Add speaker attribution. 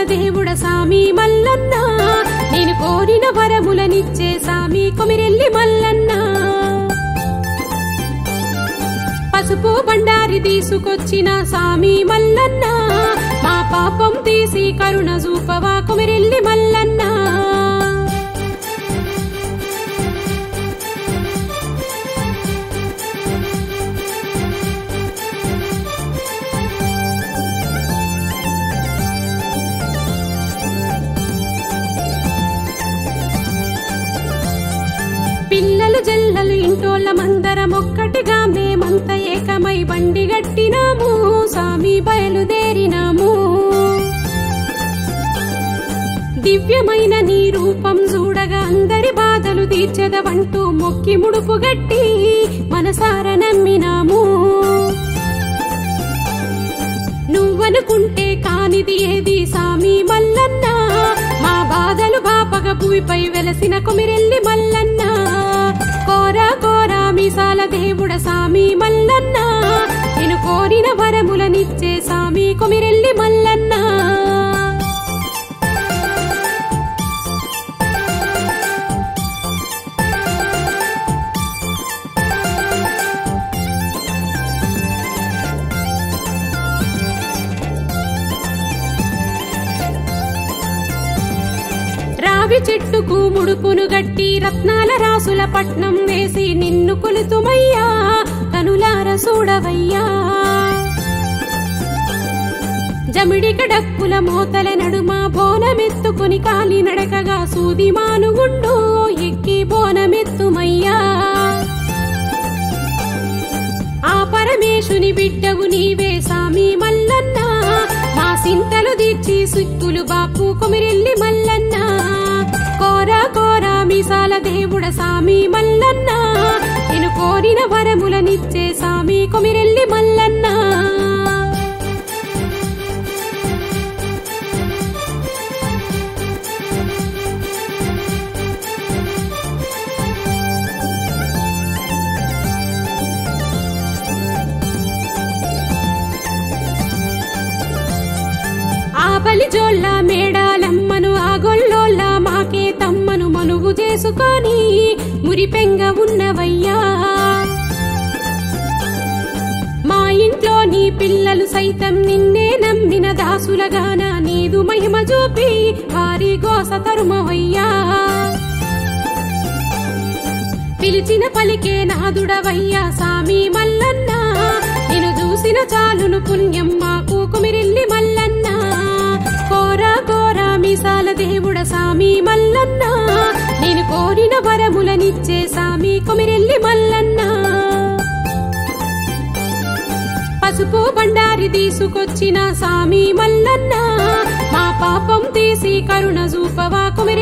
Speaker 1: దేవుడ సామి మల్లన్న నేను కోరిన వరములనిచ్చే సామి కొమిరెల్లి మల్లన్న పసుపు బండారి తీసుకొచ్చిన సామి మల్లన్న మా పాపం తీసి కరుణ చూపవా కొమిరెల్లి మల్లన్న పిల్లలు జల్లలు ఇంటోళ్ళ మందరం ఒక్కటిగా మేమంత ఏకమై బండి గట్టినాము సామి బయలుదేరినాము దివ్యమైన నీ రూపం చూడగా అందరి బాధలు తీర్చదవంటూ మొక్కి ముడుపు గట్టి మనసార నమ్మినాము నువ్వనుకుంటే కానిది ఏది సామి మల్లన్న మా బాధలు బాపగ భూమిపై వెలసిన కొమిరెల్లి మల్లన్న కోరా కోరా మీసాల దేవుడ సామి మల్లన్న నేను కోరిన వరములనిచ్చే సామి కొమిరెల్లి మల్లన్న రావి చెట్టుకు ముడుపును గట్టి రత్నాల రాసుల పట్నం వేసి నిన్ను కొలుతుమయ్యా కనులార చూడవయ్యా జమిడిక డప్పుల మోతల నడుమ బోనమెత్తుకుని కాలి నడకగా సూది మానుగుండు ఎక్కి బోనమెత్తుమయ్యా ఆ పరమేశుని బిడ్డవు నీవే సామి మల్లన్న మా సింతలు తీర్చి సుత్తులు బాపు కొమిరెల్లి మల్లన్న కోరా కోరా మీసాల దేవుడ సామి మల్లన్న నేను కోరిన వరములనిచ్చే సామి కొమిరెల్లి మల్లన్న ఆ బలి జోళ్ళ మేడాలమ్మను ఆ గొల్లోళ్ళ మాకే తమ్మను మనువు చేసుకొని మురిపెంగ ఉన్నవయ్యా మా ఇంట్లో నీ పిల్లలు సైతం నిన్నే నమ్మిన దాసులగాన నీదు మహిమ చూపి వారి గోస తరుమవయ్యా పిలిచిన పలికే నాదుడవయ్యా సామి మల్లన్న నేను చూసిన చాలును పుణ్యం మాకు కుమిరిల్లి మల్లన్న కోరా కోరా మీసాల దేవుడ సామి మల్లన్న నేను కోరిన వరములనిచ్చే సామి కుమిరిల్లి మల్లన్న పసుపు బండారి తీసుకొచ్చిన సామి మల్లన్న మా పాపం తీసి కరుణ చూపవా కుమిరి